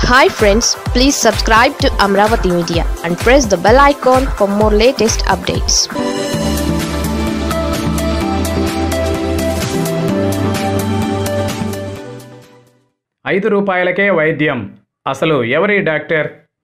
hi friends please subscribe to Amaravati media and press the bell icon for more latest updates ఐదు రూపాయలకే వైద్యం అసలు ఎవరి డాక్టర్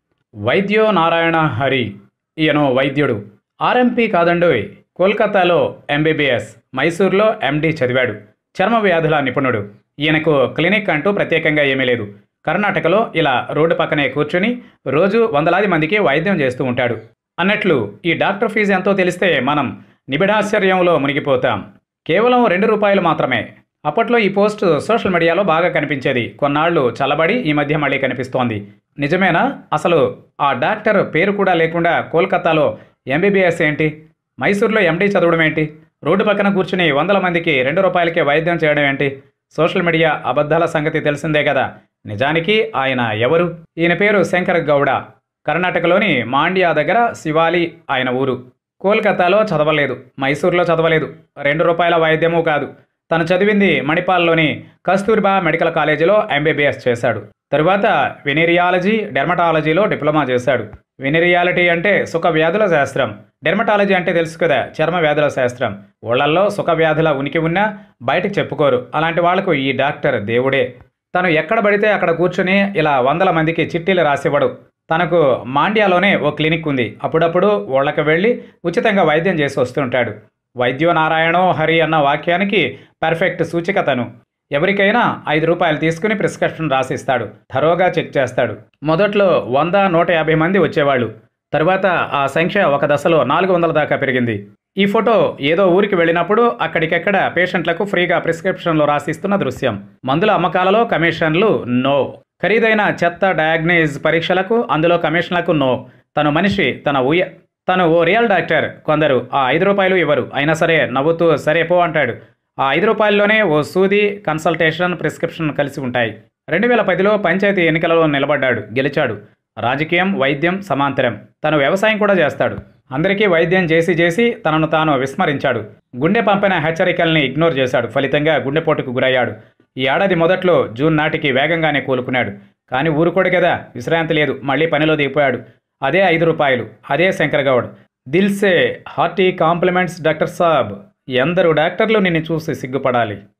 వైద్యో నారాయణ హరి ఈయన వైద్యుడు ఆర్ఎంపీ కాదండోయ్ కోల్కతాలో ఎంబీబీఎస్ మైసూర్లో ఎండి చదివాడు చర్మ వ్యాధుల నిపుణుడు ఈయనకు క్లినిక్ అంటూ ప్రత్యేకంగా ఏమీ లేదు కర్ణాటకలో ఇలా రోడ్డు పక్కనే కూర్చుని రోజు వందలాది మందికి వైద్యం చేస్తూ ఉంటాడు అన్నట్లు ఈ డాక్టర్ ఫీజు ఎంతో తెలిస్తే మనం నిబిడాశ్చర్యంలో మునిగిపోతాం కేవలం రెండు రూపాయలు మాత్రమే అప్పట్లో ఈ పోస్ట్ సోషల్ మీడియాలో బాగా కనిపించేది కొన్నాళ్ళు చల్లబడి ఈ మధ్య మళ్ళీ కనిపిస్తోంది నిజమేనా అసలు ఆ డాక్టర్ పేరు కూడా లేకుండా కోల్కతాలో ఎంబీబీఎస్ ఏంటి మైసూర్లో ఎండీ చదవడం ఏంటి రోడ్డు పక్కన కూర్చుని వందల మందికి రెండు రూపాయలకే వైద్యం చేయడం ఏంటి సోషల్ మీడియా అబద్ధాల సంగతి తెలిసిందే కదా నిజానికి ఆయన ఎవరు ఈయన పేరు శంకర్ గౌడ కర్ణాటకలోని మాండ్యా దగ్గర శివాలి ఆయన ఊరు కోల్కతాలో చదవలేదు మైసూర్లో చదవలేదు రెండు రూపాయల వైద్యమూ కాదు తను చదివింది మణిపాల్లోని కస్తూర్బా మెడికల్ కాలేజీలో ఎంబీబీఎస్ చేశాడు తరువాత వెనీరియాలజీ డెర్మటాలజీలో డిప్లొమా చేశాడు వెనీరియాలిటీ అంటే సుఖ వ్యాధుల శాస్త్రం డెర్మటాలజీ అంటే తెలుసు కదా చర్మ వ్యాధుల శాస్త్రం ఊళ్ళల్లో సుఖ వ్యాధుల ఉనికి ఉన్నా బయటకు చెప్పుకోరు అలాంటి వాళ్లకు ఈ డాక్టర్ దేవుడే తను ఎక్కడ పడితే అక్కడ కూర్చుని ఇలా వందల మందికి చిట్టీలు రాసివ్వడు తనకు మాండ్యాలోనే ఓ క్లినిక్ ఉంది అప్పుడప్పుడు ఊళ్ళకి వెళ్ళి ఉచితంగా వైద్యం చేసి వస్తుంటాడు వైద్యో నారాయణో హరి అన్న వాక్యానికి పర్ఫెక్ట్ సూచిక తను ఎవరికైనా ఐదు రూపాయలు తీసుకుని ప్రిస్క్రిప్షన్ రాసిస్తాడు థరోగా చెక్ చేస్తాడు మొదట్లో వంద నూట యాభై మంది వచ్చేవాళ్ళు తరువాత ఆ సంఖ్య ఒక దశలో నాలుగు వందల దాకా పెరిగింది ఈ ఫోటో ఏదో ఊరికి వెళ్ళినప్పుడు అక్కడికెక్కడ పేషెంట్లకు ఫ్రీగా ప్రిస్క్రిప్షన్లు రాసిస్తున్న దృశ్యం మందుల అమ్మకాలలో కమిషన్లు నో ఖరీదైన చెత్త డయాగ్నైజ్ పరీక్షలకు అందులో కమిషన్లకు నో తను మనిషి తన ఊయ తను ఓ రియల్ డాక్టర్ కొందరు ఆ ఐదు రూపాయలు ఇవ్వరు అయినా సరే నవ్వుతూ సరే పో అంటాడు ఆ ఐదు రూపాయల్లోనే ఓ సూది కన్సల్టేషన్ ప్రిస్క్రిప్షన్ కలిసి ఉంటాయి రెండు వేల పదిలో పంచాయతీ ఎన్నికలలో నిలబడ్డాడు గెలిచాడు రాజకీయం వైద్యం సమాంతరం తను వ్యవసాయం కూడా చేస్తాడు అందరికీ వైద్యం చేసి చేసి తనను తాను విస్మరించాడు గుండె పంపిన హెచ్చరికల్ని ఇగ్నోర్ చేశాడు ఫలితంగా గుండెపోటుకు గురయ్యాడు ఈ ఏడాది మొదట్లో జూన్ నాటికి వేగంగానే కోలుకున్నాడు కానీ ఊరుకోడు కదా విశ్రాంతి లేదు మళ్ళీ పనిలో దిగిపోయాడు అదే ఐదు రూపాయలు అదే శంకర్ గౌడ్ దిల్సే హార్టీ కాంప్లిమెంట్స్ డాక్టర్ సాబ్ ఎందరు డాక్టర్లు నిన్ను చూసి సిగ్గుపడాలి